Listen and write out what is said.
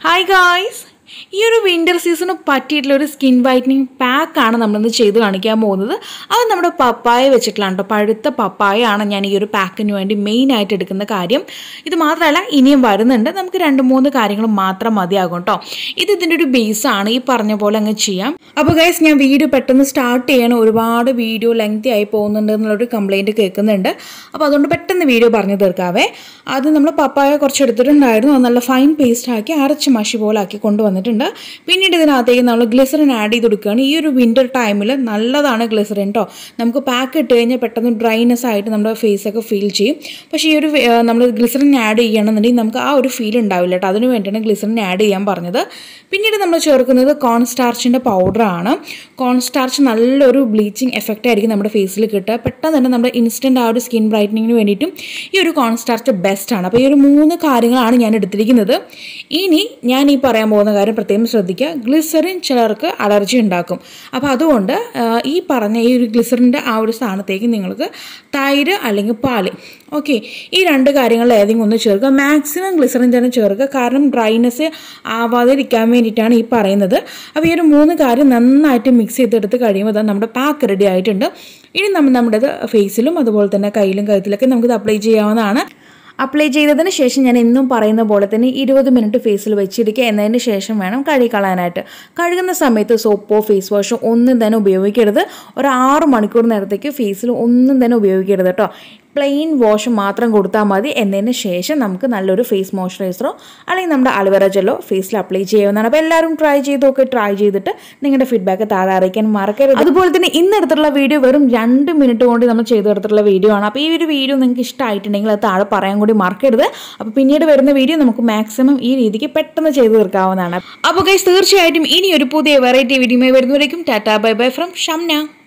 hi guys ഈ ഒരു winter season പറ്റിയിട്ടുള്ള ഒരു സ്കിൻ വൈറ്റനിങ് പാക്കാണ് നമ്മളിന്ന് ചെയ്ത് കാണിക്കാൻ പോകുന്നത് അത് നമ്മുടെ പപ്പായ വെച്ചിട്ടുള്ളതാണ് കേട്ടോ പഴുത്ത പപ്പായയാണ് ഞാൻ ഈ ഒരു പാക്കിന് വേണ്ടി മെയിൻ ആയിട്ട് എടുക്കുന്ന കാര്യം ഇത് മാത്രമല്ല ഇനിയും വരുന്നുണ്ട് നമുക്ക് രണ്ട് മൂന്ന് കാര്യങ്ങൾ മാത്രം മതിയാകും കേട്ടോ ഇത് ഇതിൻ്റെ ഒരു ബേസാണ് ഈ പറഞ്ഞ പോലെ അങ്ങ് ചെയ്യാം അപ്പോൾ ഗൈസ് ഞാൻ വീഡിയോ പെട്ടെന്ന് സ്റ്റാർട്ട് ചെയ്യണം ഒരുപാട് വീഡിയോ ലെങ്തി ആയി പോകുന്നുണ്ട് എന്നുള്ളൊരു കംപ്ലൈൻറ്റ് കേൾക്കുന്നുണ്ട് അപ്പോൾ അതുകൊണ്ട് പെട്ടെന്ന് വീഡിയോ പറഞ്ഞു തീർക്കാവേ ആദ്യം നമ്മൾ പപ്പായ കുറച്ച് എടുത്തിട്ടുണ്ടായിരുന്നു അത് നല്ല ഫൈൻ പേസ്റ്റ് ആക്കി അരച്ച് മഷി പോലെ ആക്കി കൊണ്ടുവന്നിട്ടുണ്ട് പിന്നീട് ഇതിനകത്തേക്ക് നമ്മൾ ഗ്ലിസറിൻ ആഡ് ചെയ്ത് കൊടുക്കുകയാണ് ഈ ഒരു വിൻ്റർ ടൈമിൽ നല്ലതാണ് ഗ്ലിസറിൻ കേട്ടോ നമുക്ക് പാക്ക് ഇട്ട് കഴിഞ്ഞാൽ പെട്ടെന്ന് ഡ്രൈനെസ് ആയിട്ട് നമ്മുടെ ഫേസൊക്കെ ഫീൽ ചെയ്യും പക്ഷേ ഈ ഒരു നമ്മൾ ഗ്ലിസറിൻ ആഡ് ചെയ്യണമെന്നുണ്ടെങ്കിൽ നമുക്ക് ആ ഒരു ഫീൽ ഉണ്ടാവില്ല കേട്ടോ അതിന് വേണ്ടിയാണ് ഗ്ലിസറിൻ ആഡ് ചെയ്യാൻ പറഞ്ഞത് പിന്നീട് നമ്മൾ ചേർക്കുന്നത് കോൺ സ്റ്റാർച്ചിൻ്റെ പൗഡറാണ് കോൺ സ്റ്റാർച്ച് നല്ലൊരു ബ്ലീച്ചിങ് എഫക്റ്റ് ആയിരിക്കും നമ്മുടെ ഫേസിൽ കിട്ടുക പെട്ടെന്ന് തന്നെ നമ്മുടെ ഇൻസ്റ്റൻറ്റ് ആ ഒരു സ്കിൻ ബ്രൈറ്റനിങ്ങിന് വേണ്ടിയിട്ടും ഈ ഒരു കോൺ സ്റ്റാർച്ച് ബെസ്റ്റാണ് അപ്പോൾ ഈ ഒരു മൂന്ന് കാര്യങ്ങളാണ് ഞാൻ എടുത്തിരിക്കുന്നത് ഇനി ഞാൻ ഈ പറയാൻ പോകുന്ന കാര്യം പ്രത്യേകം ശ്രദ്ധിക്കുക ഗ്ലിസറിൻ ചിലർക്ക് അലർജി ഉണ്ടാക്കും അപ്പോൾ അതുകൊണ്ട് ആ, ഈ പറഞ്ഞ ഈ ഒരു ഗ്ലിസറിൻ്റെ ആ ഒരു സ്ഥാനത്തേക്ക് നിങ്ങൾക്ക് തൈര് അല്ലെങ്കിൽ പാല് ഓക്കെ ഈ രണ്ട് കാര്യങ്ങളിൽ ഏതെങ്കിലും ഒന്ന് ചേർക്കുക മാക്സിമം ഗ്ലിസറിൻ തന്നെ ചേർക്കുക കാരണം ഡ്രൈനെസ് ആവാതിരിക്കാൻ വേണ്ടിയിട്ടാണ് ഈ പറയുന്നത് അപ്പോൾ ഈ ഒരു മൂന്ന് കാര്യം നന്നായിട്ട് മിക്സ് ചെയ്തെടുത്ത് കഴിയുമ്പോൾ ദാ നമ്മുടെ പാക്ക് റെഡി ആയിട്ടുണ്ട് ഇനി നമ്മൾ നമ്മുടെ ഫേസിലും അതുപോലെ തന്നെ കയ്യിലും കഴുത്തിലൊക്കെ നമുക്കിത് അപ്ലൈ ചെയ്യാവുന്നതാണ് അപ്ലൈ ചെയ്തതിന് ശേഷം ഞാൻ എന്നും പറയുന്ന പോലെ തന്നെ ഇരുപത് മിനിറ്റ് ഫേസിൽ വെച്ചിരിക്കുക എന്നതിന് ശേഷം വേണം കഴുകിക്കളയാനായിട്ട് കഴുകുന്ന സമയത്ത് സോപ്പോ ഫേസ് വാഷോ ഒന്നും തന്നെ ഉപയോഗിക്കരുത് ഒരു ആറ് മണിക്കൂർ നേരത്തേക്ക് ഫേസിൽ ഒന്നും തന്നെ ഉപയോഗിക്കരുത് കേട്ടോ പ്ലെയിൻ വാഷ് മാത്രം കൊടുത്താൽ മതി എന്നതിന് ശേഷം നമുക്ക് നല്ലൊരു ഫേസ് മോയ്സ്ചറൈസറോ അല്ലെങ്കിൽ നമ്മുടെ അലോവേറ ജെല്ലോ ഫേസിൽ അപ്ലൈ ചെയ്യാവുന്നതാണ് അപ്പോൾ എല്ലാവരും ട്രൈ ചെയ്ത് നോക്കി ട്രൈ ചെയ്തിട്ട് നിങ്ങളുടെ ഫീഡ്ബാക്ക് താഴെ അറിയിക്കാൻ മറക്കരുത് അതുപോലെ തന്നെ ഇന്ന് എടുത്തിട്ടുള്ള വീഡിയോ വെറും രണ്ട് മിനിറ്റ് കൊണ്ട് നമ്മൾ ചെയ്തെടുത്തിട്ടുള്ള വീഡിയോ ആണ് അപ്പോൾ ഈ ഒരു വീഡിയോ നിങ്ങൾക്ക് ഇഷ്ടമായിട്ടുണ്ടെങ്കിൽ അത് താഴെ പറയാൻ കൂടി മറക്കരുത് അപ്പോൾ പിന്നീട് വരുന്ന വീഡിയോ നമുക്ക് മാക്സിമം ഈ രീതിക്ക് പെട്ടെന്ന് ചെയ്ത് തീർക്കാവുന്നതാണ് അപ്പോൾ ഗൈസ് തീർച്ചയായിട്ടും ഇനി ഒരു പുതിയ വെറൈറ്റി വീഡിയോ വരുന്നവരേക്കും tata bye bye from Shamna